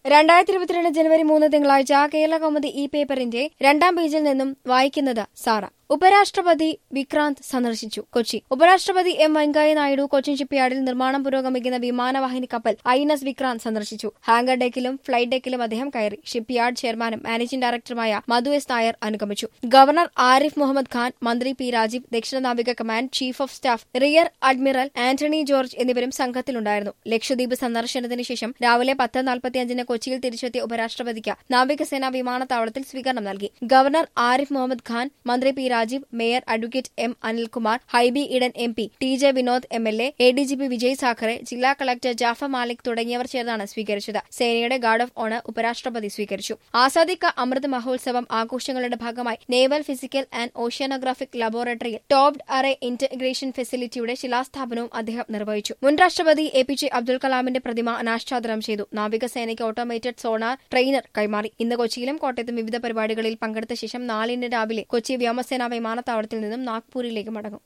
രണ്ടായിരത്തി ഇരുപത്തിരണ്ട് ജനുവരി മൂന്ന് തിങ്കളാഴ്ച കേരള കൗമുദി ഈ പേപ്പറിന്റെ രണ്ടാം പേജിൽ നിന്നും വായിക്കുന്നത് സാറ ഉപരാഷ്ട്രപതി വിക്രാന്ത് സന്ദർശിച്ചു കൊച്ചി ഉപരാഷ്ട്രപതി എം വെങ്കയ്യ നായിഡു കൊച്ചിൻ ഷിപ്പ്യാർഡിൽ നിർമ്മാണം പുരോഗമിക്കുന്ന വിമാനവാഹിനി കപ്പൽ ഐ എൻ എസ് വിക്രാന്ത് സന്ദർശിച്ചു ഹാങ്കർ ഡെക്കിലും ഫ്ലൈറ്റ് ഡെക്കിലും അദ്ദേഹം കയറി ഷിപ്പ്യാർഡ് ചെയർമാനും മാനേജിംഗ് ഡയറക്ടറുമായ മധു എസ് നായർ അനുഗമിച്ചു ഗവർണർ ആരിഫ് മുഹമ്മദ് ഖാൻ മന്ത്രി പി രാജീവ് ദക്ഷിണ നാവിക command chief of staff rear admiral Antony George എന്നിവരും സംഘത്തിലുണ്ടായിരുന്നു ലക്ഷദ്വീപ് സന്ദർശനത്തിന് ശേഷം രാവിലെ പത്ത് നാൽപ്പത്തിയഞ്ചിന് കൊച്ചിയിൽ തിരിച്ചെത്തിയ ഉപരാഷ്ട്രപതിക്ക് നാവികസേന വിമാനത്താവളത്തിൽ സ്വീകരണം നൽകി ഗവർണർ ആരിഫ് മുഹമ്മദ് ഖാൻ മന്ത്രി P Rajeev mayor advocate M Anilkumar Hibi Eden M P T J Vinod M L A A D G P Vijay Sakhare ജില്ലാ കളക്ടർ ജാഫർ മാലിക് തുടങ്ങിയവർ ചേർന്നാണ് സ്വീകരിച്ചത് സേനയുടെ ഗാർഡ് ഓഫ് ഓണർ ഉപരാഷ്ട്രപതി സ്വീകരിച്ചു ആസാദി കാ അമൃത് മഹോത്സവം ആഘോഷങ്ങളുടെ ഭാഗമായി naval physical and oceanographic laboratory ടോപ്ഡ് അറേ ഇന്റഗ്രേഷൻ ഫെസിലിറ്റിയുടെ ശിലാസ്ഥാപനവും അദ്ദേഹം നിർവഹിച്ചു മുൻ രാഷ്ട്രപതി എ പി ജെ അബ്ദുൽ കലാമിന്റെ പ്രതിമ അനാച്ഛാദനം ചെയ്തു നാവികസേനയ്ക്ക് ഓട്ടോമേറ്റഡ് സോണാർ ട്രെയിനർ കൈമാറി ഇന്ന് കൊച്ചിയിലും കോട്ടയത്തും വിവിധ പരിപാടികളിൽ പങ്കെടുത്ത ശേഷം നാലിന് രാവിലെ കൊച്ചി വ്യോമസേന വിമാനത്താവളത്തിൽ നിന്നും നാഗ്പൂരിലേക്ക് മടങ്ങും